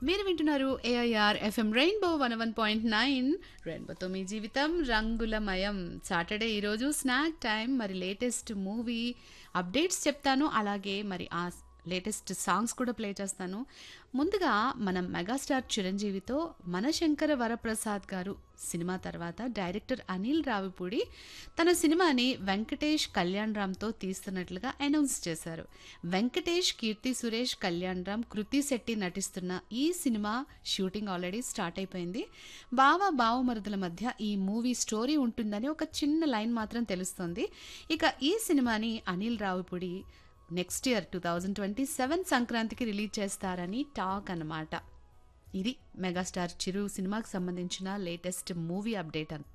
మీరు వింటున్నారు AIR FM rainbow one one point nine రెయిన్బోతో మీ జీవితం రంగులమయం సాటర్డే ఈరోజు స్నాక్ టైం మరి లేటెస్ట్ మూవీ అప్డేట్స్ చెప్తాను అలాగే మరి ఆ లేటెస్ట్ సాంగ్స్ కూడా ప్లే చేస్తాను ముందుగా మనం మెగాస్టార్ చిరంజీవితో మనశంకర వరప్రసాద్ గారు సినిమా తర్వాత డైరెక్టర్ అనిల్ రావిపూడి తన సినిమాని వెంకటేష్ కళ్యాణ్ రామ్తో తీస్తున్నట్లుగా అనౌన్స్ చేశారు వెంకటేష్ కీర్తి సురేష్ కళ్యాణ్ రామ్ కృతి శెట్టి నటిస్తున్న ఈ సినిమా షూటింగ్ ఆల్రెడీ స్టార్ట్ అయిపోయింది బావ బావమరుదుల మధ్య ఈ మూవీ స్టోరీ ఉంటుందని ఒక చిన్న లైన్ మాత్రం తెలుస్తుంది ఇక ఈ సినిమాని Anil Ravipudi next year two thousand twenty seven సంక్రాంతికి రిలీజ్ చేస్తారని టాక్ అన్నమాట ఇది మెగాస్టార్ చిరు సినిమాకి సంబంధించిన లేటెస్ట్ మూవీ అప్డేట్ అంతా